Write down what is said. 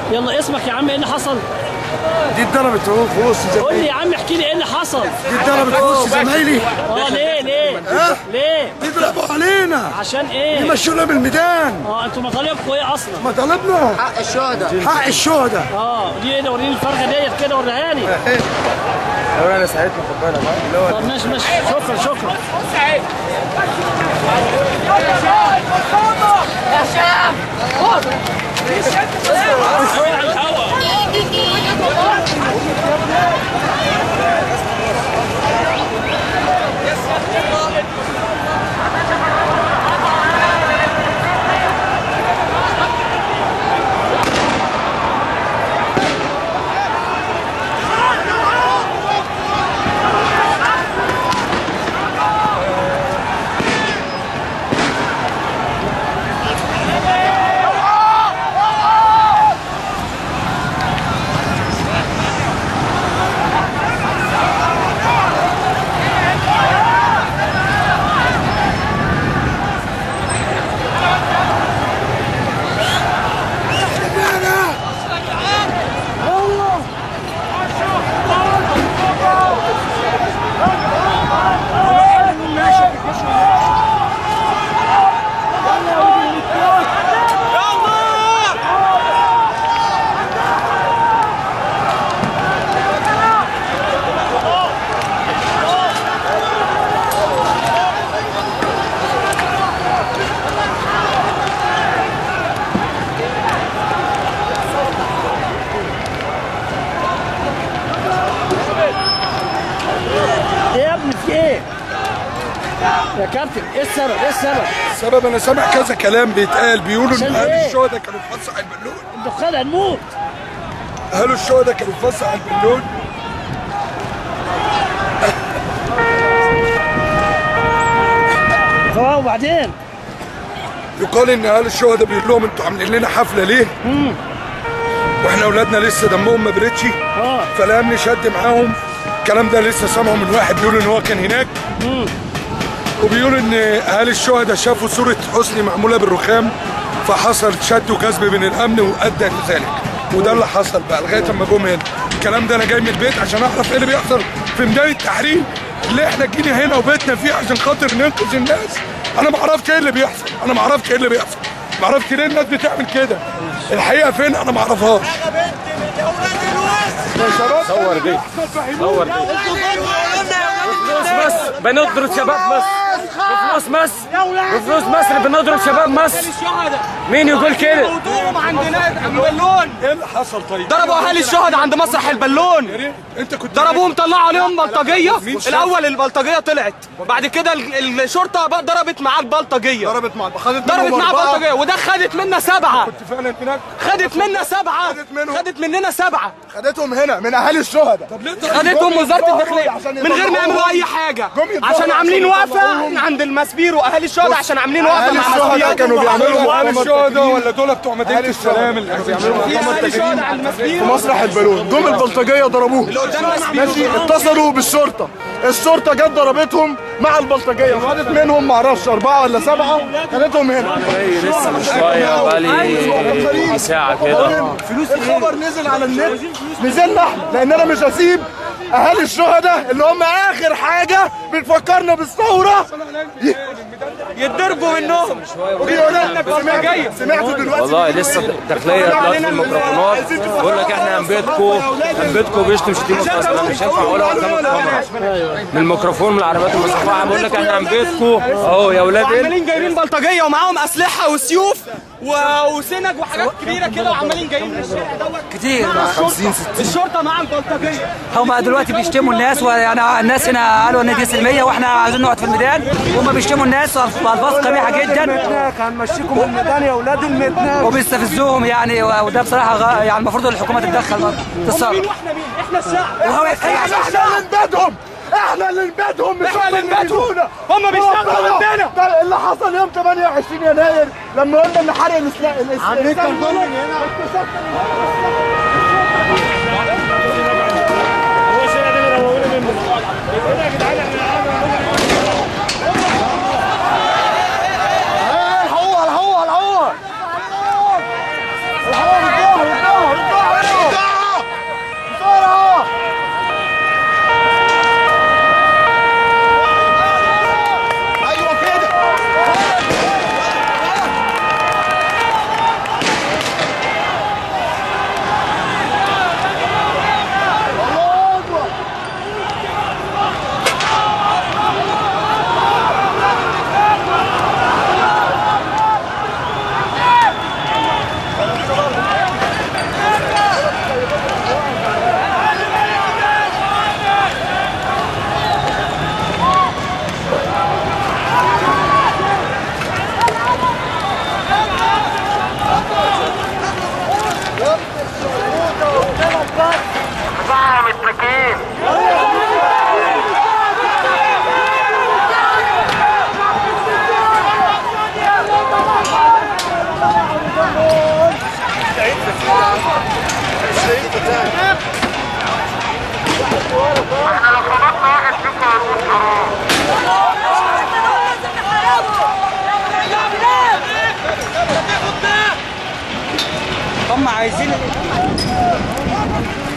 يلا اسمك يا عم ايه اللي حصل دي اتضربت اهو في وسط قول لي زمايلي يا عم احكي لي ايه اللي حصل دي اتضربت في وسط زمايلي اه ليه ليه ها؟ ليه بيضربوا علينا عشان ايه يمشونا من الميدان اه انتوا مطالبكم ايه اصلا مطالبنا حق الشهداء حق الشهداء اه دي ايه ده وريني الفرخه ديت كده وريها لي لو انا ساعدتنا خد بالك ها؟ اللي هو طب ماشي ماشي شكرا شكرا ايه يا ابني في ايه يا كابتن ايه السبب ايه السبب السبب انا سامع كذا كلام بيتقال بيقولوا ان عشان اهل إيه؟ الشهداء كانوا في فسح البالون الدخان هنموت اهل الشهداء كانوا في فسح البالون اه وبعدين يقال ان اهل الشهداء بيقول لهم انتوا عاملين لنا حفله ليه؟ واحنا اولادنا لسه دمهم ما بردش اه فالامن شد معاهم الكلام ده لسه سامعه من واحد بيقول ان هو كان هناك وبيقول ان اهالي الشهداء شافوا صوره حسني معموله بالرخام فحصل شد وجذب من الامن وادى لذلك وده اللي حصل بقى لغايه اما جم هنا الكلام ده انا جاي من البيت عشان اعرف ايه اللي بيحصل في ميدان التحرير اللي احنا جينا هنا وبيتنا فيه عشان خاطر ننقذ الناس انا ما اعرفش ايه اللي بيحصل انا ما اعرفش ايه اللي بيحصل ما اعرفش ليه الناس بتعمل كده الحقيقه فين انا ما اعرفهاش يا شباب صور دي صور دي بفلوس بس بنضرب شباب مصر بفلوس مصر بفلوس مصر بنضرب شباب مصر مين يقول كده عندنا البالون ايه اللي حصل طيب ضربوا اهالي الشهداء عند مسرح البالون يا ريت انت كنت ضربوهم طلعوا عليهم بلطجيه مين شاف؟ الاول البلطجيه طلعت وبعد كده ال- الشرطه بقى ضربت معاه البلطجيه ضربت مع خدت ضربت منهم معاه أربعة. بلطجيه وده خدت منا سبعه كنت فعلا هناك خدت منا سبعه خدت منهم. خدت مننا سبعه خدتهم هنا من اهالي الشهداء طب ليه خدتهم وزاره الداخليه من غير ما يعملوا اي حاجه جم يتظاهروا عشان عاملين عشان وقفه يطلعوهم. عند المسبير واهالي الشهداء عشان عاملين وقفه اهالي مع الشهداء مسبير كانوا بيعملوا اهالي الشهداء ولا دول بتوع مدينه السلام اللي كانوا بيعملوا في اهالي الشهداء عند المسبير في مسرح البالون جم البلطجيه ضربوه ماشي اتصلوا بالشرطه الشرطه جت ضربتهم مع البلطجيه خدت منهم معرفش اربعه ولا سبعه خدتهم هنا لسه من شويه بقالي ساعه كده الخبر نزل على النت نزلنا احنا لان انا مش هسيب اهالي الشهداء اللي هم اخر حاجه بتفكرنا بالثوره يتضربوا منهم بيقول لنا سمعت سمعتوا دلوقتي والله لسه الداخليه طلعت في الميكروفونات بيقول لك احنا عن بيتكم عن بيتكم بيشتم شتيمه في انا مش هينفع اقولها قدام الكاميرا من الميكروفون من العربيات المصفحه بيقول لك احنا عن بيتكم اهو يا اولاد إيه؟ وعمالين جايبين بلطجيه ومعاهم اسلحه وسيوف و... وسنج وحاجات كبيره كده وعمالين جايين من الشارع دوت كتير 50 60 الشرطه معاهم بلطجيه هم دلوقتي بيشتموا الناس ويعني الناس هنا قالوا ان دي سلميه واحنا عايزين نقعد في الميدان هم بيشتموا الناس بالفاظ قبيحه جدا هنمشيكم من الميدان يا اولاد المتناك وبيستفزوهم يعني وده بصراحه غ- يعني المفروض الحكومه تتدخل تتصرف مين واحنا مين احنا الشعب وهو احنا اللي نبادهم احنا اللي نبادهم مش إحنا اللي هم نبادهم. يبيدونا. هم بيشتغلوا ربنا. عندنا. ده اللي حصل يوم 28 يناير لما قلنا ان حرق الاسلام الاسلام الحقوق الحقوق الحقوق الحقوق الظهر الظهر هم عايزين